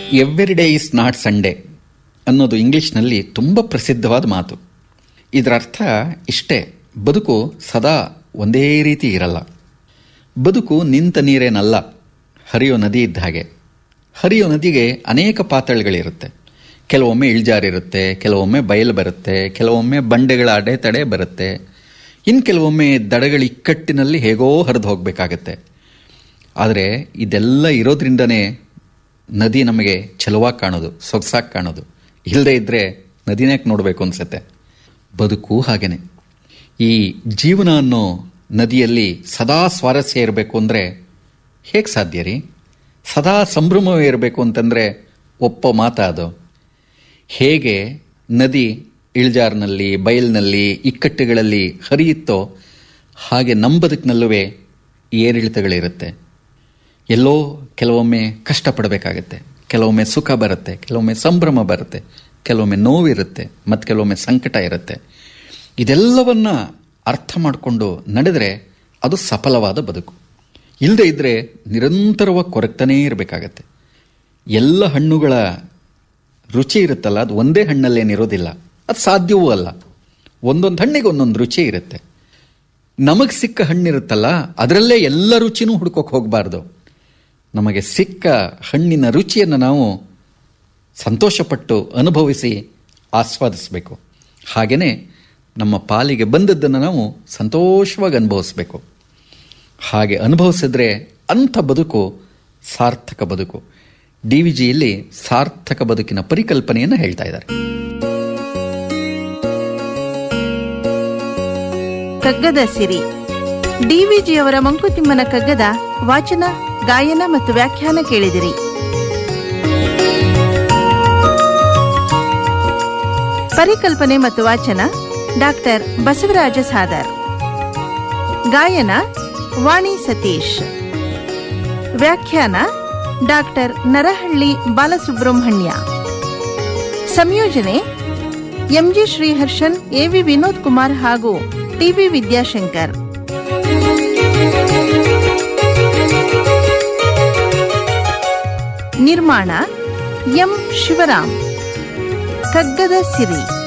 every day is not Sunday ಅನ್ನೋದು ಇಂಗ್ಲಿಷ್ನಲ್ಲಿ ತುಂಬ ಪ್ರಸಿದ್ಧವಾದ ಮಾತು ಇದರ ಅರ್ಥ ಇಷ್ಟೇ ಬದುಕು ಸದಾ ಒಂದೇ ರೀತಿ ಇರಲ್ಲ ಬದುಕು ನಿಂತ ನೀರೇನಲ್ಲ ಹರಿಯೋ ನದಿ ಇದ್ದ ಹಾಗೆ ಹರಿಯೋ ನದಿಗೆ ಅನೇಕ ಪಾತಳಿಗಳಿರುತ್ತೆ ಕೆಲವೊಮ್ಮೆ ಇಳಿಜಾರಿರುತ್ತೆ ಕೆಲವೊಮ್ಮೆ ಬಯಲು ಬರುತ್ತೆ ಕೆಲವೊಮ್ಮೆ ಬಂಡೆಗಳ ಅಡೆತಡೆ ಬರುತ್ತೆ ಇನ್ನು ಕೆಲವೊಮ್ಮೆ ದಡಗಳ ಇಕ್ಕಟ್ಟಿನಲ್ಲಿ ಹೇಗೋ ಹರಿದು ಹೋಗಬೇಕಾಗತ್ತೆ ಆದರೆ ಇದೆಲ್ಲ ಇರೋದ್ರಿಂದನೇ ನದಿ ನಮಗೆ ಚಲುವಾಗಿ ಕಾಣೋದು ಸೊಗಸಾಗಿ ಕಾಣೋದು ಇಲ್ಲದೇ ಇದ್ದರೆ ನದಿನ್ಯಾಕೆ ನೋಡಬೇಕು ಅನ್ಸುತ್ತೆ ಬದುಕು ಹಾಗೇನೆ ಈ ಜೀವನ ಅನ್ನೋ ನದಿಯಲ್ಲಿ ಸದಾ ಸ್ವಾರಸ್ಯ ಇರಬೇಕು ಅಂದರೆ ಹೇಗೆ ಸಾಧ್ಯ ರೀ ಸದಾ ಸಂಭ್ರಮವೇ ಇರಬೇಕು ಅಂತಂದರೆ ಒಪ್ಪ ಮಾತಾ ಅದು ಹೇಗೆ ನದಿ ಇಳಿಜಾರಿನಲ್ಲಿ ಬಯಲಿನಲ್ಲಿ ಇಕ್ಕಟ್ಟುಗಳಲ್ಲಿ ಹರಿಯುತ್ತೋ ಹಾಗೆ ನಮ್ಮ ಬದುಕಿನಲ್ಲೂ ಏರಿಳಿತಗಳಿರುತ್ತೆ ಎಲ್ಲೋ ಕೆಲವೊಮ್ಮೆ ಕಷ್ಟಪಡಬೇಕಾಗತ್ತೆ ಕೆಲವೊಮ್ಮೆ ಸುಖ ಬರುತ್ತೆ ಕೆಲವೊಮ್ಮೆ ಸಂಭ್ರಮ ಬರುತ್ತೆ ಕೆಲವೊಮ್ಮೆ ನೋವಿರುತ್ತೆ ಮತ್ತು ಕೆಲವೊಮ್ಮೆ ಸಂಕಟ ಇರುತ್ತೆ ಇದೆಲ್ಲವನ್ನ ಅರ್ಥ ಮಾಡಿಕೊಂಡು ನಡೆದರೆ ಅದು ಸಫಲವಾದ ಬದುಕು ಇಲ್ಲದೆ ಇದ್ದರೆ ನಿರಂತರವಾಗಿ ಕೊರಗ್ತಾನೇ ಇರಬೇಕಾಗತ್ತೆ ಎಲ್ಲ ಹಣ್ಣುಗಳ ರುಚಿ ಇರುತ್ತಲ್ಲ ಅದು ಒಂದೇ ಹಣ್ಣಲ್ಲೇನಿರೋದಿಲ್ಲ ಅದು ಸಾಧ್ಯವೂ ಅಲ್ಲ ಒಂದೊಂದು ಹಣ್ಣಿಗೆ ಒಂದೊಂದು ರುಚಿ ಇರುತ್ತೆ ನಮಗೆ ಸಿಕ್ಕ ಹಣ್ಣಿರುತ್ತಲ್ಲ ಅದರಲ್ಲೇ ಎಲ್ಲ ರುಚಿನೂ ಹುಡ್ಕೋಕೆ ಹೋಗಬಾರ್ದು ನಮಗೆ ಸಿಕ್ಕ ಹಣ್ಣಿನ ರುಚಿಯನ್ನು ನಾವು ಸಂತೋಷಪಟ್ಟು ಅನುಭವಿಸಿ ಆಸ್ವಾದಿಸಬೇಕು ಹಾಗೆಯೇ ನಮ್ಮ ಪಾಲಿಗೆ ಬಂದದ್ದನ್ನು ನಾವು ಸಂತೋಷವಾಗಿ ಅನುಭವಿಸಬೇಕು ಹಾಗೆ ಅನುಭವಿಸಿದ್ರೆ ಅಂಥ ಬದುಕು ಸಾರ್ಥಕ ಬದುಕು ಡಿ ವಿ ಜಿಯಲ್ಲಿ ಸಾರ್ಥಕ ಬದುಕಿನ ಪರಿಕಲ್ಪನೆಯನ್ನು ಹೇಳ್ತಾ ಇದ್ದಾರೆ ಕಗ್ಗದ ಸಿರಿ ಡಿವಿಜಿಯವರ ಮಂಕುತಿಮ್ಮನ ಕಗ್ಗದ ವಾಚನ ಗಾಯನ ಮತ್ತು ವ್ಯಾಖ್ಯಾನ ಕೇಳಿದಿರಿ ಪರಿಕಲ್ಪನೆ ಮತ್ತು ವಾಚನ ಡಾಕ್ಟರ್ ಬಸವರಾಜ ಸಾದರ್ ಗಾಯನ ವಾಣಿ ಸತೀಶ್ ವ್ಯಾಖ್ಯಾನ ಡಾಕ್ಟರ್ ನರಹಳ್ಳಿ ಬಾಲಸುಬ್ರಹ್ಮಣ್ಯ ಸಂಯೋಜನೆ ಎಂಜಿ ಶ್ರೀಹರ್ಷನ್ ಎವಿ ವಿನೋದ್ ಕುಮಾರ್ ಹಾಗೂ ಟಿವಿ ವಿದ್ಯಾಶಂಕರ್ ನಿರ್ಮಾಣ ಎಂ ಶಿವರಾಮ್ ಕಗ್ಗದ ಸಿರಿ